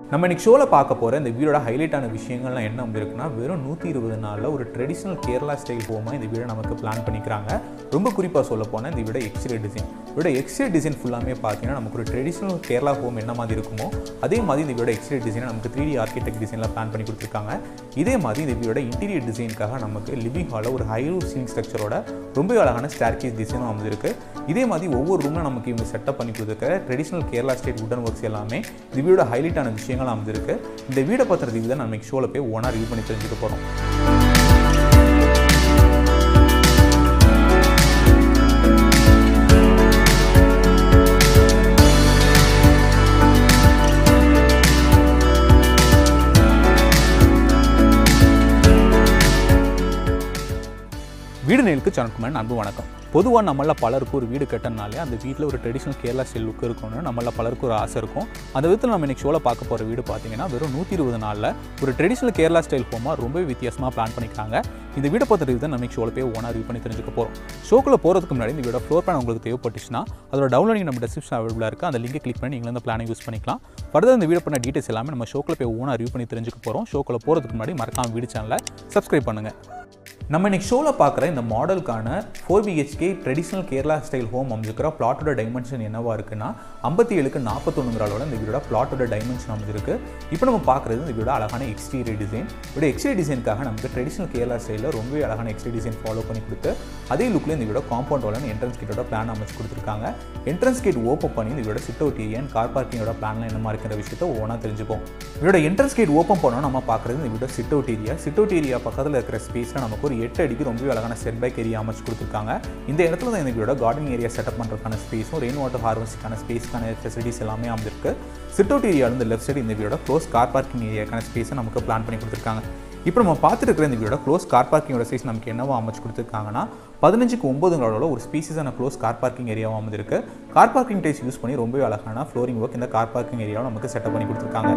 நம்ம இன்னைக்கு ஷோவில் பார்க்க போகிற இந்த வீடோட ஹைலைட்டான விஷயங்கள்லாம் என்ன இருக்குன்னா வெறும் நூற்றி இருபது நாளில் ஒரு ட்ரெடிஷ்னல் கேரளா ஸ்டைல் ஹோமாக இந்த வீடை நமக்கு பிளான் பண்ணிக்கிறாங்க ரொம்ப குறிப்பாக சொல்ல போனால் இந்த வீட எக்ஸ்ரே டிசைன் இதோட எக்ஸ்ரே டிசைன் ஃபுல்லாமே பார்த்தீங்கன்னா நமக்கு ஒரு ட்ரெடிஷ்னல் கேரளா ஹோம் என்ன மாதிரி இருக்குமோ அதே மாதிரி இந்த வீடோட எக்ஸ்ரே டிசைனை நமக்கு த்ரீ டி ஆர்கிடெக்ட் டிசைனில் பிளான் பண்ணி கொடுத்துருக்காங்க இதே மாதிரி இந்த வீடோட இன்டீரியர் டிசைனுக்காக நமக்கு லிவிங் ஹாலில் ஒரு ஹை ரூஃப் சீலிங் ஸ்ட்ரக்சரோட ரொம்ப அழகான ஸ்டார்கேஸ் டிசைனும் அமைஞ்சிருக்கு இதே மாதிரி ஒவ்வொரு ரூமில் நமக்கு இவங்க செட்டப் பண்ணி கொடுத்துருக்க ட்ரெடிஷ்னல் கேரளா ஸ்டேட் உடன் ஒர்க்ஸ் எல்லாமே இந்த வீடோட ஹைலைட்டான விஷயங்கள் அமைஞ்சிருக்கு இந்த வீடை பற்றின ரிவ்யூ தான் நம்ம ஷோவில் போய் ஒன்றா ரிவ்யூ பண்ணி தெரிஞ்சுக்க போகிறோம் வீடு நேருக்கு சனக்குமார் அன்பு வணக்கம் பொதுவாக நம்மள பலருக்கு ஒரு வீடு கட்டினாலே அந்த வீட்டில் ஒரு ட்ரெடிஷ்னல் கேரளா ஸ்டைல் லுக் இருக்கணும்னு நம்மள பலருக்கு ஒரு ஆசை இருக்கும் அந்த விதத்தில் நம்ம இன்னைக்கு ஷோவில் பார்க்க போகிற வீடு பார்த்தீங்கன்னா வெறும் நூற்றி இருபது நாளில் ஒரு ட்ரெடிஷ்னல் கேரளா ஸ்டைல் ஹோமாக ரொம்பவே வித்தியாசமாக பிளான் பண்ணிக்கிறாங்க இந்த வீடை பற்றி தான் நம்ம ஷோவில் போய் ஓனாக ரிவ்யூ பண்ணி தெரிஞ்சுக்க போகிறோம் ஷோக்குள்ள போகிறதுக்கு முன்னாடி இந்த வீடோட ஃப்ளோர் பிளான் உங்களுக்கு தேவைப்பட்டுச்சுன்னா அதோட டவுன்லோடிங் நம்ம டிஸ்கிரிப்ஷன் அவைலபிளாக இருக்குது அந்த லிங்கை கிளிக் பண்ணி நீங்கள் அந்த பிளானை யூஸ் பண்ணிக்கலாம் ஃபர்தர் இந்த வீடியோ பண்ண டீட்டெயில்ஸ் எல்லாமே நம்ம ஷோக்கில் போய் ஓனாக ரிவ்யூ பண்ணி தெரிஞ்சுக்க போகிறோம் ஷோக்குள்ள போகிறதுக்கு முன்னாடி மறக்காம வீடு சேனலை சப்ஸ்கிரைப் பண்ணுங்கள் நம்ம இன்னைக்கு ஷோவில் பார்க்குற இந்த மாடலுக்கான four BHK traditional Kerala style home அமைஞ்சிருக்கிற பிளாட்டோட டைமென்ஷன் என்னவா இருக்குன்னா ஐம்பத்தி ஏழுக்கு நாற்பத்தொன்னுங்கிற அளவில் இந்த வீடோட பிளாட்டோட டைமென்ஷன் அமைஞ்சிருக்கு இப்போ நம்ம பார்க்குறது இந்த வீடோட அழகான எக்ஸ்டீரியர் டிசைன் இதோட எக்ஸ்டீரியர் டிசைனுக்காக நமக்கு ட்ரெடிஷ்னல் கேரளா ஸ்டைலில் ரொம்பவே அழகான எக்ஸ்டீரியர் டிசைன் ஃபாலோ பண்ணி கொடுத்து அதே லுக்கில் இந்த வீடோட காம்பவுண்ட் வாலன் என்ட்ரன்ஸ் கேட்டோட பிளான் அமைச்சு கொடுத்துருக்காங்க என்ட்ரன்ஸ் கேட் ஓப்பன் பண்ணி இந்த வீடோட சிட் அவுட் ஏரியா கார் பார்க்கிங்கோட பிளான்லாம் என்ன மாதிரி இருக்கிற விஷயத்தை ஒவ்வொன்றா தெரிஞ்சுப்போம் இதோட என்ட்ரன்ஸ் கேட் ஓப்பன் பண்ணோம் நம்ம பார்க்குறது இந்த வீடோட sit out area sit out area பக்கத்தில் இருக்கிற ஸ்பேஸில் நமக்கு ஒரு எட்டு அடிக்கு ரொம்பவே அழகான செட் பேக் ஏரியா அமைச்சு கொடுத்துருக்காங்க இந்த இடத்துல தான் இந்த வீடோட கார்டன் ஏரியா செட்டப் பண்ணுறதுக்கான ஸ்பேஸும் ரெயின் வாட்டர் ஹார்வெஸ்ட்டுக்கான ஸ்பேஸ்க்கான ஃபெசிலிட்டிஸ் எல்லாமே அமைஞ்சிருக்கு சிட் அவுட் ஏரியாவில் லெஃப்ட் சைடு இந்த வீடோட க்ளோஸ் கார் பார்க்கிங் ஏரியாக்கான ஸ்பேஸை நமக்கு பிளான் பண்ணி கொடுத்துருக்காங்க இப்போ நம்ம பார்த்துட்டு இருக்கிற இந்த வீடோட க்ளோஸ் கார் பார்க்கிங்கோட சைஸ் நமக்கு என்னவோ அமைச்சு கொடுத்துருக்காங்கன்னா பதினஞ்சுக்கு ஒன்பதுங்களோட ஒரு ஸ்பீசிஸான க்ளோஸ் கார் பார்க்கிங் ஏரியாவும் அமைஞ்சிருக்கு கார் பார்க்கிங் டைஸ் யூஸ் பண்ணி ரொம்பவே அழகான ஃப்ளோரிங் ஒர்க் இந்த கார் பார்க்கிங் ஏரியாவும் நமக்கு செட்டப் பண்ணி கொடுத்துருக்காங்க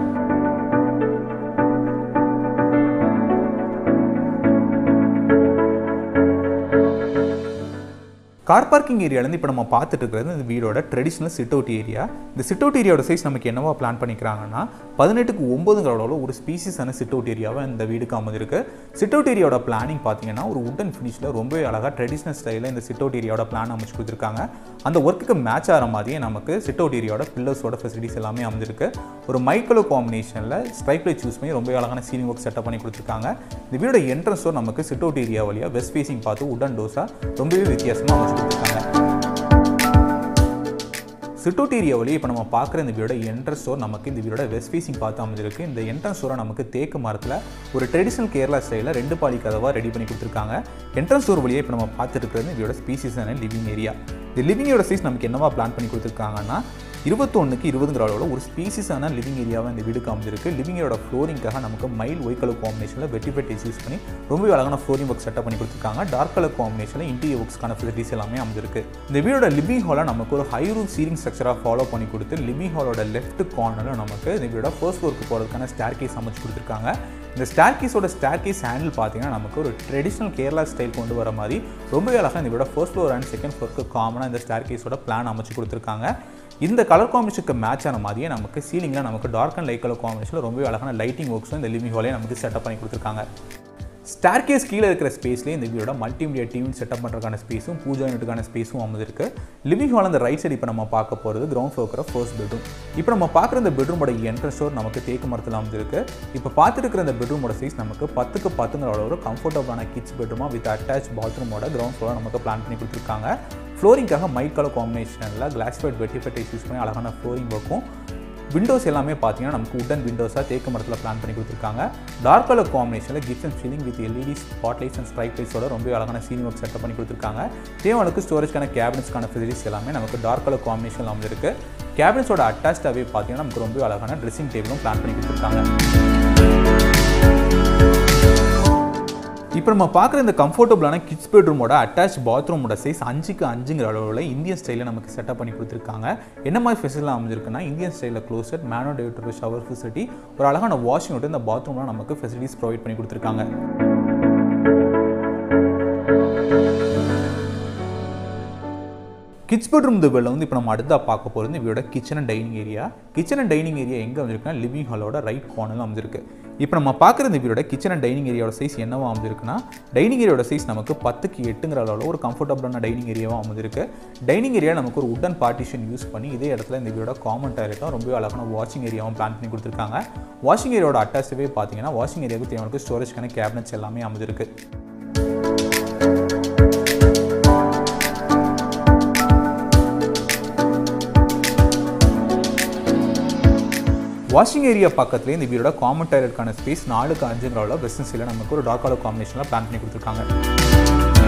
கார் பார்க்கிங் ஏரியாலேருந்து இப்போ நம்ம பார்த்துட்டு இருக்கிறது இந்த வீடோட ட்ரெடிஷ்னல் சிட் அவுட் ஏரியா இந்த சிட் அவுட் ஏரியாவோட சைஸ் நமக்கு என்னவா பிளான் பண்ணிக்கிறாங்கன்னா பதினெட்டுக்கு ஒன்பதுங்களோட ஒரு ஸ்பீசிஸான சிட் அவுட் ஏரியாவை இந்த வீடுக்கு அமைஞ்சிருக்கு சிட் அவுட் ஏரியாவோட பிளானிங் பார்த்தீங்கன்னா ஒரு உட்டன் ஃபினிஷில் ரொம்பவே அழகாக ட்ரெடிஷ்னல் ஸ்டைலில் இந்த சிட் அவுட் ஏரியாவோட பிளான் அமைச்சு கொடுத்துருக்காங்க அந்த ஒர்க்குக்கு மேட்ச் ஆகிற மாதிரியே நமக்கு சிட் அவுட் ஏரியாவோட பில்லர்ஸோட ஃபெசிலிட்டிஸ் எல்லாமே அமைஞ்சிருக்கு ஒரு மைக்கலோ காம்பினேஷனில் ஸ்ட்ரைப் லைட் சூஸ் பண்ணி ரொம்ப அழகான சீலிங் ஒர்க் செட்டப் பண்ணி கொடுத்துருக்காங்க இந்த வீடோட என்ட்ரன்ஸோ நமக்கு சிட் அவுட் ஏரியா வழியாக வெஸ்ட் ஃபேசிங் பார்த்து உடன் டோஸாக ரொம்பவே வித்தியாசமாக அமைச்சு கொடுத்துருக்காங்க சிட்டோட் ஏரியா வழி இப்போ நம்ம பார்க்குற இந்த வீடோட என்ட்ரன்ஸ் ஸ்டோர் நமக்கு இந்த வீடோட வெஸ்ட் ஃபேசிங் பார்த்து அமைஞ்சிருக்கு இந்த என்ட்ரன்ஸ் ஸ்டோரை நமக்கு தேக்கு மரத்தில் ஒரு ட்ரெடிஷ்னல் கேரளா ஸ்டைலில் ரெண்டு பாலி கதவாக ரெடி பண்ணி கொடுத்துருக்காங்க என்ட்ரன்ஸ் ஸ்டோர் வழியே இப்போ நம்ம பார்த்துட்டு இருக்கிறது இந்த வீடோட ஸ்பீசிஸான லிவிங் ஏரியா இந்த லிவிங்கோட சைஸ் நமக்கு என்னவா பிளான் பண்ணி கொடுத்துருக்காங்கன்னா இருபத்தொன்னுக்கு இருபதுங்கிற அளவில் ஒரு ஸ்பீசிஸான லிவிங் ஏரியாவை இந்த வீடுக்கு அமைஞ்சிருக்கு லிவிங்கோட ஃப்ளோரிங்காக நமக்கு மைல் ஒய் கலர் காம்பினேஷனில் வெட்டி வெட்டி யூஸ் பண்ணி ரொம்ப அழகான ஃப்ளோரிங் ஒர்க் செட்டப் பண்ணி கொடுத்துருக்காங்க டார்க் கலர் காம்பினேஷனில் இன்டீரியர் ஒர்க்ஸ்க்கான ஃபெசிலிட்டிஸ் எல்லாமே அமைஞ்சிருக்கு இந்த வீடோட லிவிங் ஹாலை நமக்கு ஒரு ஹை ரூஃப் சீலிங் ஸ்ட்ரக்சராக ஃபாலோ பண்ணி கொடுத்து லிவிங் ஹாலோட லெஃப்ட் கார்னரில் நமக்கு இந்த வீடோட ஃபர்ஸ்ட் ஃப்ளோருக்கு போகிறதுக்கான ஸ்டார் கேஸ் அமைச்சு கொடுத்துருக்காங்க இந்த ஸ்டார் கேஸோட ஸ்டார் கேஸ் ஹேண்டில் பார்த்தீங்கன்னா நமக்கு ஒரு ட்ரெடிஷ்னல் கேரளா ஸ்டைல் கொண்டு வர மாதிரி ரொம்ப அழகாக இந்த வீட ஃபர்ஸ்ட் ஃப்ளோர் அண்ட் செகண்ட் ஃப்ளோருக்கு காமனாக இந்த ஸ்டார் கேஸோட பிளான் அமைச்சு கொடுத்துருக்காங்க இந்த கலர் காம்பினேஷனுக்கு மேட்ச் ஆன மாதிரியே நமக்கு சீலிங்கில் நமக்கு டார்க் அண்ட் லைட் கலர் காம்பினேஷனில் ரொம்ப அழகான லைட்டிங் ஒர்க்ஸும் இந்த லிவிங் ஹாலே நமக்கு செட்டப் பண்ணி கொடுத்துருக்காங்க ஸ்டார் கேஸ் கீழே இருக்கிற ஸ்பேஸ்லேயே இந்த வீடோட மல்டிமீடியா டிவி செட்டப் பண்ணுறதுக்கான ஸ்பேஸும் பூஜா யூனிட்டுக்கான ஸ்பேஸும் அமைஞ்சிருக்கு லிவிங் ஹால் அந்த ரைட் சைடு இப்போ நம்ம பார்க்க போகிறது கிரவுண்ட் ஃப்ளோர் ஃபர்ஸ்ட் பெட்ரூம் இப்போ நம்ம பார்க்குற இந்த பெட்ரூமோட என்ட்ரன்ஸ் டோர் நமக்கு தேக்கு மரத்தில் அமைஞ்சிருக்கு இப்போ பார்த்துட்டு இருக்கிற இந்த பெட்ரூமோட சைஸ் நமக்கு பத்துக்கு பத்துங்கிற ஒரு கம்ஃபர்டபுளான கிட்ஸ் பெட்ரூமாக வித் அட்டாச் பாத்ரூமோட கிரவுண்ட் ஃப்ளோர் நமக்கு பிளான் பண்ணி கொடுத்துருக்காங்க ஃப்ளோரிங்காக மைட் கலர் காம்பினேஷனில் கிளாஸ் ஃபைட் வெட்டிஃபைட் யூஸ் பண்ணி அழகான ஃப்ளோரிங் ஒர்க்கும் விண்டோஸ் எல்லாமே பார்த்தீங்கன்னா நமக்கு உடன் விண்டோஸாக தேக்கு மரத்தில் பிளான் பண்ணி கொடுத்துருக்காங்க டார்க் கலர் காம்பினேஷனில் gypsum ceiling with LED spot lights and ஸ்ட்ரைக் லைட்ஸோட ரொம்ப அழகான சீலிங் ஒர்க் செட்டப் பண்ணி கொடுத்துருக்காங்க தேவனுக்கு ஸ்டோரேஜ்க்கான கேபினட்ஸ்க்கான ஃபெசிலிட்டிஸ் எல்லாமே நமக்கு டார்க் கலர் காம்பினேஷன் அமைஞ்சிருக்கு கேபினட்ஸோட அட்டாச்சாகவே பார்த்தீங்கன்னா நமக்கு ரொம்ப அழகான ட்ரெஸ்ஸிங் டேபிளும் பிளான் பண்ணி கொடுத்துருக்காங்க இப்போ நம்ம பார்க்குற இந்த கம்ஃபர்டபுளான கிட்ஸ் பெட்ரூமோட அட்டாச் பாத்ரூமோட சைஸ் அஞ்சுக்கு அஞ்சுங்கிற அளவில் இந்தியன் ஸ்டைலில் நமக்கு செட்டப் பண்ணி கொடுத்துருக்காங்க என்ன மாதிரி ஃபெசிலிட்டி அமைஞ்சிருக்குன்னா இந்தியன் ஸ்டைலில் க்ளோசட் மேனோ டேவிட்டர் ஷவர் ஃபெசிலிட்டி ஒரு அழகான வாஷிங் விட்டு இந்த பாத்ரூமில் நமக்கு ஃபெசிலிட்டிஸ் ப்ரொவைட் பண்ணி கொடுத்துருக்காங்க கிட்ஸ் பெட்ரூம் இந்த வெளில வந்து இப்போ நம்ம அடுத்தா பார்க்க போகிறது இந்த வீடோட kitchen and dining area kitchen and dining area எங்கே வந்திருக்குன்னா லிவிங் ஹாலோட ரைட் கார்னரில் அமைஞ்சிருக்கு இப்போ நம்ம பார்க்குற இந்த வீடோட கிச்சன் அண்ட் டைனிங் ஏரியாவோட சைஸ் என்னவா அமைஞ்சிருக்குன்னா டைனிங் ஏரியாவோட சைஸ் நமக்கு பத்துக்கு எட்டுங்கிற அளவில் ஒரு கம்ஃபர்டபுளான டைனிங் ஏரியாவும் அமைஞ்சிருக்கு டைனிங் ஏரியா நமக்கு ஒரு உடன் பார்ட்டிஷன் யூஸ் பண்ணி இதே இடத்துல இந்த வீடோட காமன் டாய்லெட்டும் ரொம்ப அழகான வாஷிங் ஏரியாவும் பிளான் பண்ணி கொடுத்துருக்காங்க வாஷிங் ஏரியாவோட அட்டாச்சவே பார்த்தீங்கன்னா வாஷிங் ஏரியாவுக்கு தேவையான ஸ்டோரேஜ்க்கான கேபினட்ஸ் எல்லாமே அமைஞ்சிருக்கு வாஷிங் ஏரியா பக்கத்துலேயே இந்த வீடோட காமன் டாய்லெட்கான ஸ்பேஸ் நாலுக்கு அஞ்சுங்கிற அளவில் வெஸ்டர்ன் சைடில் நமக்கு ஒரு டார்க் கலர் காம்பினேஷனில் பிளான் பண்ணி கொடுத்துருக்காங்க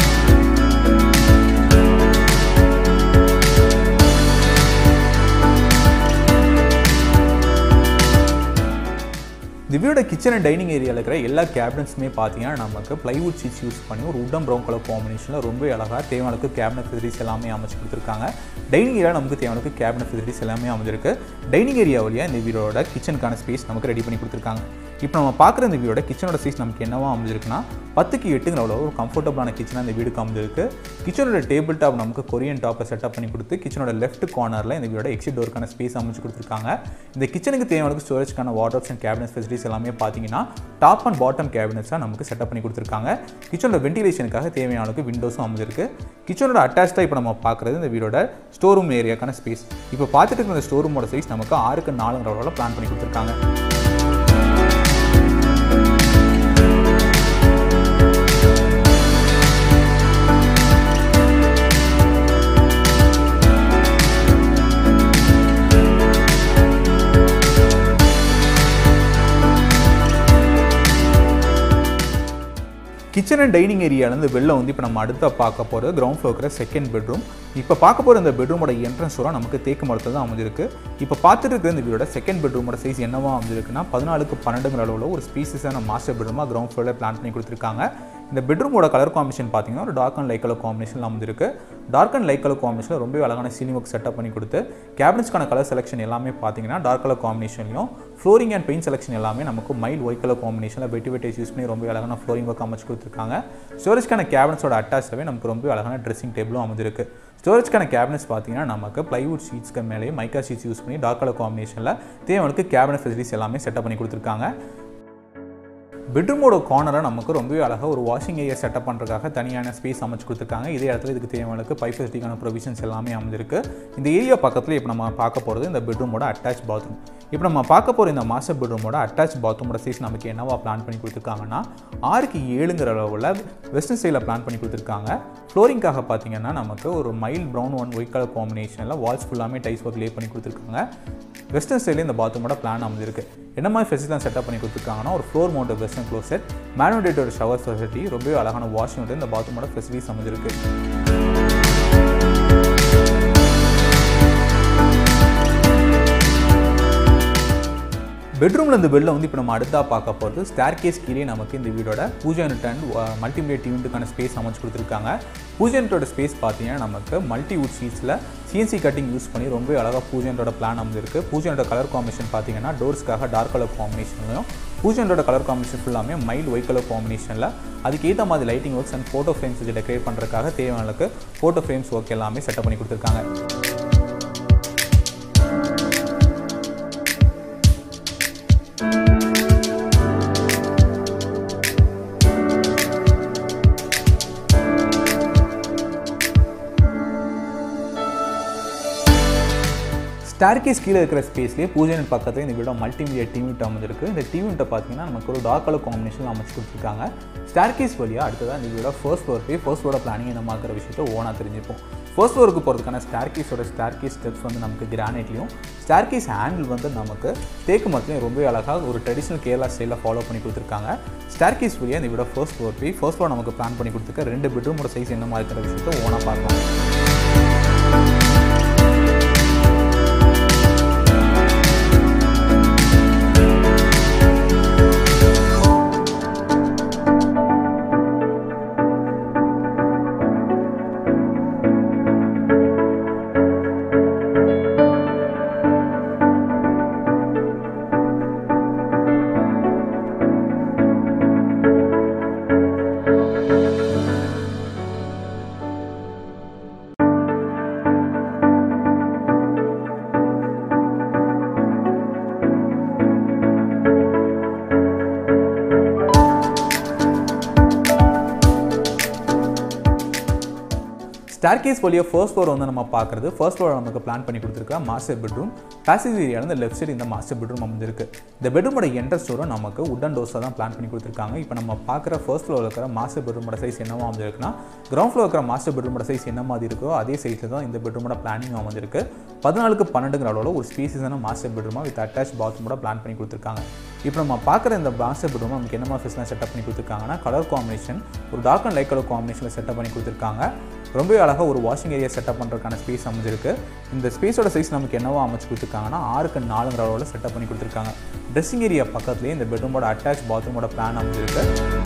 இந்த வீடோட கிச்சன் அண்ட் டைனிங் ஏரியாவில் இருக்கிற எல்லா கேபினட்ஸுமே பார்த்தீங்கன்னா நமக்கு பிளைவுட் சீட்ஸ் யூஸ் பண்ணி ஒரு உட்டம் ப்ரௌன் கலர் காம்பினேஷனில் ரொம்ப அழகாக தேவையானக்கு கேபினட் ஃபெசிலிட்டிஸ் எல்லாமே அமைச்சு கொடுத்துருக்காங்க டைனிங் ஏரியா நமக்கு தேவையானக்கு கேபினட் ஃபெசிலிட்டிஸ் எல்லாமே அமைஞ்சிருக்கு டைனிங் ஏரியா வழியாக இந்த வீடோட கிச்சனுக்கான ஸ்பேஸ் நமக்கு ரெடி பண்ணி கொடுத்துருக்காங்க இப்போ நம்ம பார்க்குற இந்த வீடோட கிச்சனோட சைஸ் நமக்கு என்னவா அமைஞ்சிருக்குன்னா பத்துக்கு எட்டுங்கிற அளவு ஒரு கம்ஃபர்டபுளான கிச்சனாக இந்த வீடுக்கு அமைஞ்சிருக்கு கிச்சனோட டேபிள் டாப் நமக்கு கொரியன் டாப்பை செட்டப் பண்ணி கொடுத்து கிச்சனோட லெஃப்ட் கார்னரில் இந்த வீடோட எக்ஸிட் டோருக்கான ஸ்பேஸ் அமைச்சு கொடுத்துருக்காங்க இந்த கிச்சனுக்கு தேவையான ஸ்டோரேஜ்க்கான வாட்டர் அண்ட் கேபினட் ஃபெசிலிட்டிஸ் எல்லாமே பார்த்தீங்கன்னா டாப் அண்ட் பாட்டம் கேபினட்ஸாக நமக்கு செட்டப் பண்ணி கொடுத்துருக்காங்க கிச்சனோட வென்டிலேஷனுக்காக தேவையான அளவுக்கு விண்டோஸும் அமைஞ்சிருக்கு கிச்சனோட அட்டாச்சாக இப்போ நம்ம பார்க்குறது இந்த வீடோட ஸ்டோர் ரூம் ஏரியாக்கான ஸ்பேஸ் இப்போ பார்த்துட்டு இருக்கிற இந்த ஸ்டோர் ரூமோட சைஸ் நமக்கு ஆறுக்கு நாலுங்கிற அளவில் பிளான் பண்ணி கொடுத்துருக்காங்க கிச்சன் அண்ட் டைனிங் ஏரியாலேருந்து வெளில வந்து இப்போ நம்ம அடுத்த பார்க்க போகிறது கிரவுண்ட் ஃப்ளோர் செகண்ட் பெட்ரூம் இப்போ பார்க்க போகிற இந்த பெட்ரூமோட என்ட்ரன்ஸ் வரும் நமக்கு தேக்கு மரத்தில் தான் அமைஞ்சிருக்கு இப்போ பார்த்துட்டு இருக்கிற இந்த வீடோட செகண்ட் பெட்ரூமோட சைஸ் என்னவா அமைஞ்சிருக்குன்னா பதினாலுக்கு பன்னெண்டுங்கிற அளவில் ஒரு ஸ்பீசிஸான மாஸ்டர் பெட்ரூமாக கிரவுண்ட் ஃப்ளோரில் பிளான் பண்ணி கொடுத்துருக்காங்க இந்த பெட்ரூமோட கலர் காம்பினேஷன் பார்த்தீங்கன்னா ஒரு dark and light colour combination அமைஞ்சிருக்கு டார்க் அண்ட் லைட் கலர் காம்பினேஷனில் ரொம்ப அழகான சீலிங் ஒர்க் செட்டப் பண்ணி கொடுத்து கேபினட்ஸ்க்கான கலர் செலெக்ஷன் எல்லாமே பார்த்தீங்கன்னா டார்க் கலர் காம்பினேஷன்லையும் ஃப்ளோரிங் அண்ட் பெயிண்ட் செலெக்ஷன் எல்லாமே நமக்கு மைல் ஒயிட் கலர் காம்பினேஷனில் வெட்டி வெட்டேஸ் யூஸ் பண்ணி ரொம்ப அழகான ஃப்ளோரிங் ஒர்க் அமைச்சு கொடுத்துருக்காங்க ஸ்டோரேஜ்க்கான கேபினட்ஸோட அட்டாச்சாகவே நமக்கு ரொம்ப அழகான ட்ரெஸ்ஸிங் டேபிளும் அமைஞ்சிருக்கு ஸ்டோரேஜ்க்கான கேபினட்ஸ் பார்த்தீங்கன்னா நமக்கு ப்ளைவுட் ஷீட்ஸ்க்கு மேலே மைக்கா ஷீட்ஸ் யூஸ் பண்ணி டார்க் கலர் காம்பினேஷனில் தேவனுக்கு கேபினட் ஃபெசிலிட்டிஸ் எல்லாமே செட்டப் பண்ணி கொடுத்துருக்காங்க பெட்ரூமோட கார்னரை நமக்கு ரொம்பவே அழகாக ஒரு வாஷிங் ஏரியா செட்டப் பண்ணுறதுக்காக தனியான ஸ்பேஸ் அமைச்சு கொடுத்துருக்காங்க இதே இடத்துல இதுக்கு தேவையான பைப் ஃபெசிலிட்டிக்கான ப்ரொவிஷன்ஸ் எல்லாமே அமைஞ்சிருக்கு இந்த ஏரியா பக்கத்தில் இப்போ நம்ம பார்க்க போகிறது இந்த பெட்ரூமோட அட்டாச் பாத்ரூம் இப்போ நம்ம பார்க்க போகிற இந்த மாஸ்டர் பெட்ரூமோட அட்டாச் பாத்ரூமோட சைஸ் நமக்கு என்னவா பிளான் பண்ணி கொடுத்துருக்காங்கன்னா ஆறுக்கு ஏழுங்கிற அளவில் வெஸ்டர்ன் ஸ்டைலில் பிளான் பண்ணி கொடுத்துருக்காங்க ஃப்ளோரிங்காக பார்த்தீங்கன்னா நமக்கு ஒரு மைல் ப்ரௌன் ஒன் ஒயிட் கலர் காம்பினேஷனில் வால்ஸ் ஃபுல்லாமே டைஸ் ஒர்க் லே பண்ணி கொடுத்துருக்காங்க வெஸ்டர்ன் ஸ்டைலில் இந்த பாத்ரூமோட பிளான் அமைஞ்சிருக்கு என்ன மாதிரி ஃபெசிலிட்டி செட்டப் பண்ணி கொடுத்துருக்காங்கன்னா ஒரு ஃப்ளோர் மவுண்ட் வெஸ்டர்ன் க்ளோசெட் மேனுடேட்டோட ஷவர் ஃபெசிலிட்டி ரொம்ப அழகான வாஷிங் வந்து இந்த பாத்ரூமோட ஃபெசிலிட்டிஸ் அமைஞ்சிருக்கு பெட்ரூமில் இந்த வெளில வந்து இப்போ நம்ம அடுத்தா பார்க்க போகிறது ஸ்டேர் கேஸ் கீழே நமக்கு இந்த வீடோட பூஜா யூனிட் அண்ட் மல்டிமீடியா டியூனிட்டுக்கான ஸ்பேஸ் அமைச்சு கொடுத்துருக்காங்க பூஜா யூனிட்டோட ஸ்பேஸ் பார்த்தீங்கன்னா நமக்கு மல்டி வுட் ஷீட்ஸில் சிஎன்சி கட்டிங் யூஸ் பண்ணி ரொம்ப அழகாக பூஜா யூனிட்டோட பிளான் அமைஞ்சிருக்கு பூஜா யூனிட்டோட கலர் காம்பினேஷன் பார்த்தீங்கன்னா டோர்ஸ்க்காக டார்க் கலர் காம்பினேஷன்லையும் பூஜா யூனிட்டோட கலர் காம்பினேஷன் ஃபுல்லாமே மைல் ஒயிட் கலர் காம்பினேஷனில் அதுக்கு ஏற்ற மாதிரி lighting works and photo frames வச்சு டெக்கரேட் பண்ணுறதுக்காக தேவையான ஃபோட்டோ ஃப்ரேம்ஸ் ஒர்க் எல்லாமே செட்டப் பண்ணி கொடுத்துருக்காங்க ஸ்டார்கேஸ் கீழே இருக்கிற ஸ்பேஸ்லேயே பூஜை யூனிட் பக்கத்தில் இந்த வீடோட மல்டிமீடியா டிவி யூனிட் அமைஞ்சிருக்கு இந்த டிவி யூனிட்டை பார்த்தீங்கன்னா நமக்கு ஒரு டார்க் கலர் காம்பினேஷன் அமைச்சு கொடுத்துருக்காங்க ஸ்டார்கேஸ் வழியாக அடுத்ததாக இந்த வீடோட ஃபர்ஸ்ட் ஃப்ளோர் போய் ஃபர்ஸ்ட் ஃப்ளோட பிளானிங் என்ன இருக்கிற விஷயத்தை ஓனாக தெரிஞ்சுப்போம் ஃபர்ஸ்ட் ஃப்ளோருக்கு போகிறதுக்கான ஸ்டார்கேஸோட ஸ்டார்கேஸ் ஸ்டெப்ஸ் வந்து நமக்கு கிரானைட்லையும் ஸ்டார்கேஸ் ஹேண்டில் வந்து நமக்கு தேக்கு மரத்துலையும் ரொம்ப அழகாக ஒரு ட்ரெடிஷ்னல் கேரளா ஸ்டைலில் ஃபாலோ பண்ணி கொடுத்துருக்காங்க ஸ்டார்கேஸ் வழியாக இந்த வீடோட ஃபர்ஸ்ட் ஃப்ளோர் போய் ஃபர்ஸ்ட் ஃப்ளோர் நமக்கு பிளான் பண்ணி கொடுத்துருக்க ரெண்டு பெட்ரூமோட சைஸ் என்ன மாதிரி இருக்கிற விஷயத்தை ஓனாக பார்க்கலாம் ஸ்டார் கேஸ் வழியாக ஃபர்ஸ்ட் ஃப்ளோர் வந்து நம்ம பார்க்குறது ஃபர்ஸ்ட் ஃப்ளோர் நமக்கு பிளான் பண்ணி கொடுத்துருக்க மாஸ்டர் பெட்ரூம் பேசேஜ் ஏரியாவில் இந்த லெஃப்ட் சைடு இந்த மாஸ்டர் பெட்ரூம் அமைஞ்சிருக்கு இந்த பெட்ரூமோட என்ட்ரஸ் டோரும் நமக்கு உடன் டோர்ஸாக தான் பிளான் பண்ணி கொடுத்துருக்காங்க இப்போ நம்ம பார்க்குற ஃபர்ஸ்ட் ஃப்ளோரில் இருக்கிற மாஸ்டர் பெட்ரூமோட சைஸ் என்னவா அமைஞ்சிருக்குன்னா கிரவுண்ட் ஃப்ளோர் இருக்கிற மாஸ்டர் பெட்ரூமோட சைஸ் என்ன மாதிரி இருக்கோ அதே சைஸில் தான் இந்த பெட்ரூமோட பிளானிங் அமைஞ்சிருக்கு பதினாலுக்கு பன்னெண்டுங்கிற அளவில் ஒரு ஸ்பீசியஸான மாஸ்டர் பெட்ரூமாக வித் அட்டாச் பாத்ரூமோட பிளான் பண்ணி கொடுத்துருக்காங்க இப்போ நம்ம பார்க்குற இந்த மாஸ்டர் பெட்ரூம் நமக்கு என்ன மாதிரி ஃபெஸ்லாம் செட்டப் பண்ணி கொடுத்துருக்காங்கன்னா கலர் காம்பினேஷன் ஒரு டார்க் அண்ட் லைட் கலர் காம்பினேஷனில் செட்டப் பண்ணி கொடுத்துருக்காங்க ரொம்ப அழகாக ஒரு வாஷிங் ஏரியா செட்டப் பண்ணுறதுக்கான ஸ்பேஸ் அமைஞ்சிருக்கு இந்த ஸ்பேஸோட சைஸ் நமக்கு என்னவா அமைச்சு கொடுத்துருக்காங்கன்னா ஆறுக்கு நாலுங்கிற அளவில் செட்டப் பண்ணி கொடுத்துருக்காங்க ட்ரெஸ்ஸிங் ஏரியா பக்கத்துலேயே இந்த பெட்ரூமோட அட்டாச் பாத்ரூமோட பிளான் அமைஞ்சிருக்கு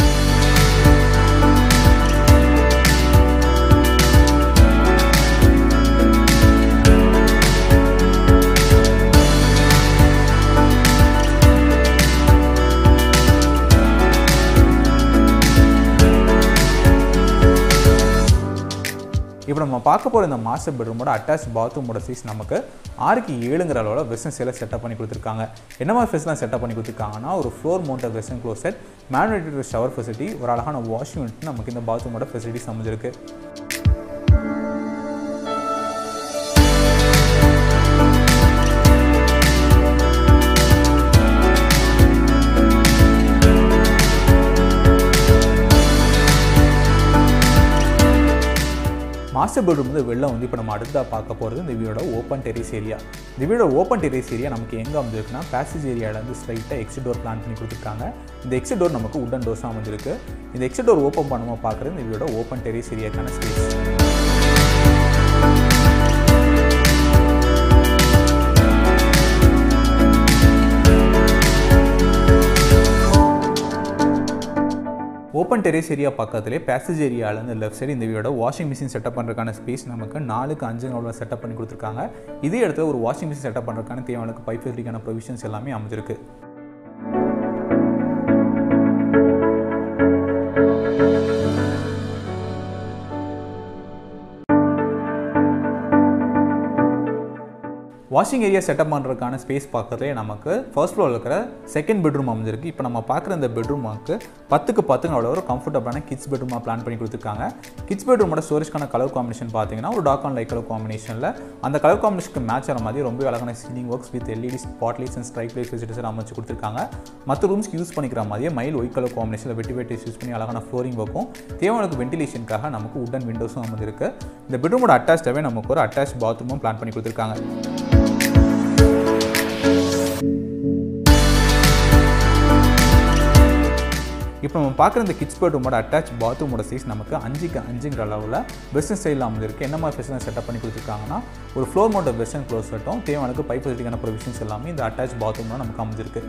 இப்போ நம்ம பார்க்க போகிற இந்த மாஸ்டர் பெட்ரூமோட அட்டாச் பாத்ரூமோட சைஸ் நமக்கு ஆறுக்கு ஏழுங்கிற அளவில் வெஸ்டர்ன் சேலை செட்டப் பண்ணி கொடுத்துருக்காங்க என்ன மாதிரி ஃபெஸ்லாம் செட்டப் பண்ணி கொடுத்துருக்காங்கன்னா ஒரு ஃப்ளோர் மவுண்டட் வெஸ்டர்ன் க்ளோசெட் மேனுவேட்டட் ஷவர் ஃபெசிலிட்டி ஒரு அழகான வாஷிங் யூனிட் நமக்கு இந்த பாத்ரூமோட ஃபெசிலிட்டிஸ் அமைஞ்சிருக்கு மாஸ்டர் பெட்ரூம் வந்து வெளில வந்து இப்போ நம்ம அடுத்ததாக பார்க்க போகிறது இந்த வீடோட ஓப்பன் டெரிஸ் ஏரியா இந்த வீடோட ஓப்பன் டெரிஸ் ஏரியா நமக்கு எங்கே அமைஞ்சிருக்குன்னா பேசேஜ் ஏரியாவிலேருந்து ஸ்ட்ரைட்டாக எக்ஸிட் டோர் பிளான் பண்ணி கொடுத்துருக்காங்க இந்த எக்ஸிட் டோர் நமக்கு உடன் டோர்ஸாக அமைஞ்சிருக்கு இந்த எக்ஸிட் டோர் ஓப்பன் பண்ணும்போது பார்க்குறது இந்த வீடோட ஓப்பன் டெரிஸ் ஏரியாக்கான ஸ்பேஸ் ஓப்பன் டெரேஸ் ஏரியா பக்கத்துலேயே பேசேஜ் ஏரியாவிலேருந்து லெஃப்ட் சைடு இந்த வீடோட வாஷிங் மிஷின் செட்டப் பண்ணுறதுக்கான ஸ்பேஸ் நமக்கு நாலுக்கு அஞ்சு அவ்வளோ செட்டப் பண்ணி கொடுத்துருக்காங்க இதே இடத்துல ஒரு வாஷிங் மிஷின் செட்டப் பண்ணுறதுக்கான தேவையான பைப் ஃபெசிலிட்டிக்கான ப்ரொவிஷன்ஸ் எல்லாமே அமைஞ்சிருக்கு வாஷிங் ஏரியா செட்டப் பண்ணுறதுக்கான ஸ்பேஸ் பக்கத்துலேயே நமக்கு ஃபர்ஸ்ட் ஃப்ளோரில் இருக்கிற செகண்ட் பெட்ரூம் அமைஞ்சிருக்கு இப்போ நம்ம பார்க்குற இந்த பெட்ரூமுக்கு பத்துக்கு பத்துங்க அவ்வளோ ஒரு கம்ஃபர்டபுளான கிட்ஸ் பெட்ரூமாக பிளான் பண்ணி கொடுத்துருக்காங்க கிட்ஸ் பெட்ரூமோட ஸ்டோரேஜ்க்கான கலர் காம்பினேஷன் பார்த்தீங்கன்னா ஒரு டார்க் அண்ட் லைட் கலர் காம்பினேஷனில் அந்த கலர் காம்பினேஷனுக்கு மேட்ச் ஆகிற மாதிரி ரொம்ப அழகான ceiling works with LED spot lights and ஸ்ட்ரைக் லைட் ஃபெசிலிட்டிஸ் அமைச்சு கொடுத்துருக்காங்க மற்ற ரூம்ஸ்க்கு யூஸ் பண்ணிக்கிற மாதிரியே மைல் ஒயிட் கலர் காம்பினேஷனில் வெட்டி வெட்டிஸ் யூஸ் பண்ணி அழகான ஃப்ளோரிங் ஒர்க்கும் தேவையான வென்டிலேஷனுக்காக நமக்கு உடன் விண்டோஸும் அமைஞ்சிருக்கு இந்த பெட்ரூமோட அட்டாச்சாகவே நமக்கு ஒரு அட்டாச் பாத்ரூமும் பிளான் பண்ணி கொடுத்துருக்காங்க இப்போ நம்ம பார்க்குற இந்த கிட்ஸ் பெட்ரூமோட அட்டாச் பாத்ரூமோட சைஸ் நமக்கு அஞ்சுக்கு அஞ்சுங்கிற அளவில் வெஸ்டர்ன் ஸ்டைலில் அமைஞ்சிருக்கு என்ன மாதிரி ஃபெசிலிட்டி செட்டப் பண்ணி கொடுத்துருக்காங்கன்னா ஒரு ஃப்ளோர் மோட்டர் வெஸ்டர்ன் க்ளோஸ் செட்டும் தேவையான பைப் ஃபெசிலிட்டிக்கான ப்ரொவிஷன்ஸ் எல்லாமே இந்த அட்டாச் பாத்ரூமில் நமக்கு அமைஞ்சிருக்கு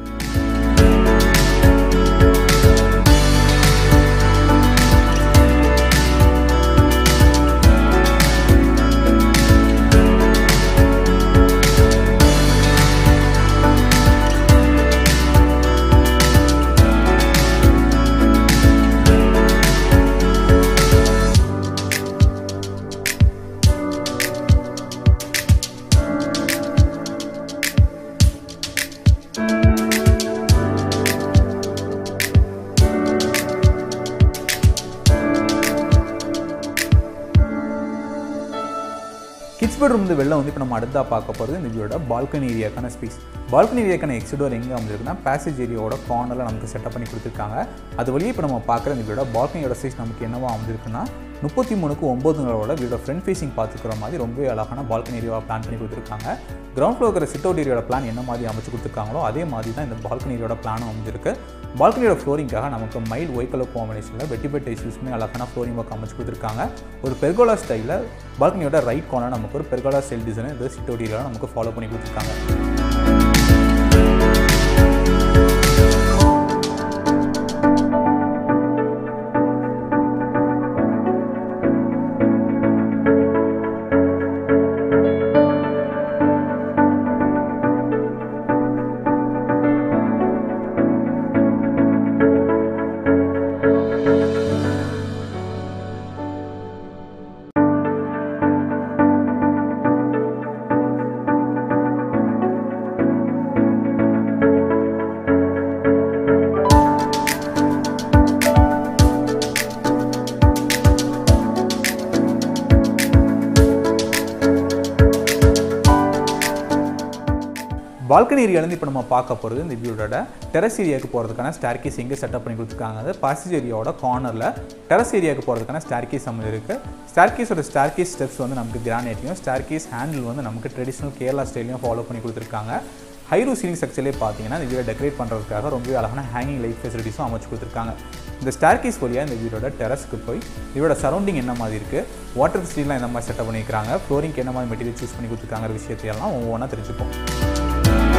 கிட்ஸ் பெட்ரூம் வந்து வெளில வந்து இப்போ நம்ம அடுத்தா பார்க்க போகிறது இந்த வீடோட பால்கனி ஏரியாக்கான ஸ்பேஸ் பால்கனி ஏரியாக்கான எக்ஸிடோர் எங்கே அமைஞ்சிருக்குன்னா பேசேஜ் ஏரியாவோட கார்னரில் நமக்கு செட்டப் பண்ணி கொடுத்துருக்காங்க அது வழியே இப்போ நம்ம பார்க்குற இந்த வீடோட பால்கனியோட சைஸ் நமக்கு என்னவா அமைஞ்சிருக்குன்னா முப்பத்தி மூணுக்கு ஒம்பதுங்களோட வீடோட ஃப்ரண்ட் ஃபேசிங் பார்த்துக்கிற மாதிரி ரொம்ப அழகான பால்கனி ஏரியாவை பிளான் பண்ணி கொடுத்துருக்காங்க கிரவுண்ட் ஃப்ளோர் இருக்கிற சிட் அவுட் ஏரியோட பிளான் என்ன மாதிரி அமைச்சு கொடுத்துருக்காங்களோ அதே மாதிரி தான் இந்த பால்கனி ஏரியோட பிளானும் அமைஞ்சிருக்கு பால்கனியோட ஃப்ளோரிங்காக நமக்கு மைல் ஒயிட் கலர் காம்பினேஷனில் வெட்டி பெட் யூஸ் பண்ணி அழகான ஃப்ளோரிங் ஒர்க் அமைச்சு கொடுத்துருக்காங்க ஒரு பெர்கோலா ஸ்டைலில் பால்கனியோட ரைட் கார்னர் நமக்கு ஒரு பெர்கோலா ஸ்டைல் டிசைன் இந்த சிட் அவுட் ஏரியாவில் நமக்கு ஃபாலோ பண்ணி கொடுத்துருக்காங்க பால்கனி ஏரியாலேருந்து இப்போ நம்ம பார்க்க போகிறது இந்த வீடோட டெரஸ் ஏரியாவுக்கு போகிறதுக்கான ஸ்டார்கேஸ் எங்கே செட்டப் பண்ணி கொடுத்துருக்காங்க அது பாசேஜ் ஏரியாவோட கார்னரில் டெரஸ் ஏரியாவுக்கு போகிறதுக்கான ஸ்டார்கேஸ் அமைஞ்சிருக்கு ஸ்டார்கேஸோட ஸ்டார்கேஸ் ஸ்டெப்ஸ் வந்து நமக்கு கிரானைட்லையும் ஸ்டார்கேஸ் ஹேண்டில் வந்து நமக்கு ட்ரெடிஷ்னல் கேரளா ஸ்டைலையும் ஃபாலோ பண்ணி கொடுத்துருக்காங்க ஹைரூ சீலிங் ஸ்ட்ரக்சர்லேயே பார்த்தீங்கன்னா இந்த வீடை டெக்கரேட் பண்ணுறதுக்காக ரொம்பவே அழகான ஹேங்கிங் லைட் ஃபெசிலிட்டிஸும் அமைச்சு கொடுத்துருக்காங்க இந்த ஸ்டார்கேஸ் வழியாக இந்த வீடோட டெரஸ்க்கு போய் இதோட சரௌண்டிங் என்ன மாதிரி இருக்குது வாட்டர் ஃபெசிலிட்டிலாம் எந்த மாதிரி செட்டப் பண்ணியிருக்காங்க ஃப்ளோரிங்க்கு என்ன மாதிரி மெட்டீரியல் சூஸ் பண்ணி கொடுத்துருக்காங்கிற விஷயத்தையெல்லாம் ஒவ்வொன்றா தெரிஞ்சுப்போம்